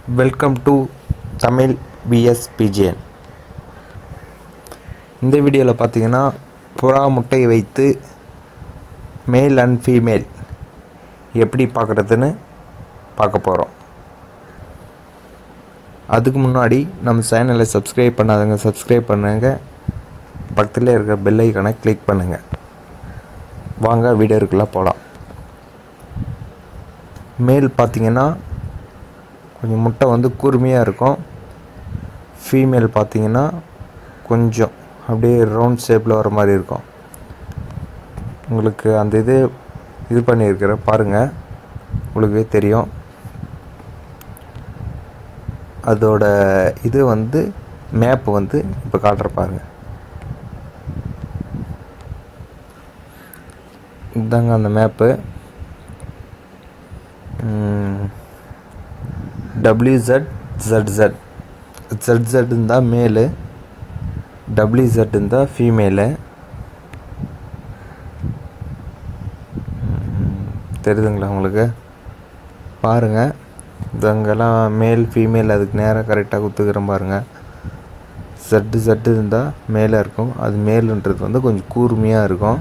welcome to Tamil BS BGN இந்த வீடியோவில் பார்த்தீங்கன்னா புறா முட்டை வைத்து மேல் அண்ட் ஃபீமேல் எப்படி பார்க்குறதுன்னு பார்க்க போகிறோம் அதுக்கு முன்னாடி நம்ம சேனலை சப்ஸ்கிரைப் பண்ணாதவங்க சப்ஸ்கிரைப் பண்ணுங்க பக்கத்தில் இருக்கிற பெல் ஐக்கானை கிளிக் பண்ணுங்கள் வாங்க வீடியோக்குள்ளே போகலாம் மேல் பார்த்தீங்கன்னா கொஞ்சம் முட்டை வந்து கூர்மையாக இருக்கும் ஃபீமேல் பார்த்தீங்கன்னா கொஞ்சம் அப்படியே ரவுண்ட் ஷேப்பில் வர மாதிரி இருக்கும் உங்களுக்கு அந்த இது இது பண்ணியிருக்கிற பாருங்கள் உங்களுக்கே தெரியும் அதோட இது வந்து மேப் வந்து இப்போ காட்டுற பாருங்க இதாங்க அந்த மேப்பு டபிள்யூசட் ஜட்ஜட் ஜட்ஜட் இருந்தால் மேலு டபிள்யூசட் இருந்தால் ஃபீமேலு தெரியுதுங்களா உங்களுக்கு பாருங்கள் இதங்கெல்லாம் மேல் ஃபீமேல் அதுக்கு நேராக கரெக்டாக குத்துக்கிறேன் பாருங்கள் சட்டு சட்டு இருந்தால் மேலே இருக்கும் அது மேலுன்றது வந்து கொஞ்சம் கூர்மையாக இருக்கும்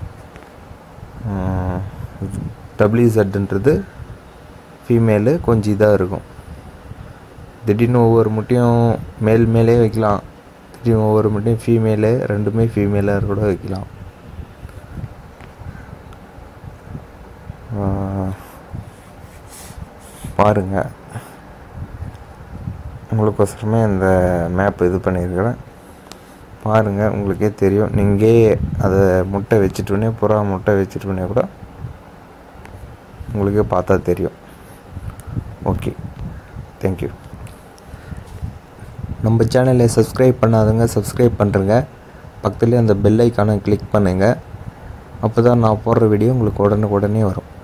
டபிள்யூ செட்டுன்றது ஃபீமேலு கொஞ்சம் இதாக இருக்கும் திடீர்னு ஒவ்வொரு முட்டையும் மேல் மேலே வைக்கலாம் திடீர்னு ஒவ்வொரு முட்டையும் ஃபீமேலு ரெண்டுமே ஃபீமேலாக கூட வைக்கலாம் பாருங்கள் உங்களுக்கோசரமே இந்த மேப் இது பண்ணியிருக்கிறேன் பாருங்கள் உங்களுக்கே தெரியும் நீங்கள் அதை முட்டை வச்சுட்டோன்னே புறா முட்டை வச்சுட்டோன்னே கூட உங்களுக்கே பார்த்தா தெரியும் ஓகே தேங்க்யூ நம்ம சேனலை சப்ஸ்கிரைப் பண்ணாதவங்க சப்ஸ்கிரைப் பண்ணுறங்க பக்கத்துலேயே அந்த பெல் ஐக்கானை கிளிக் பண்ணுங்கள் அப்போ தான் நான் போடுற வீடியோ உங்களுக்கு உடனே உடனே வரும்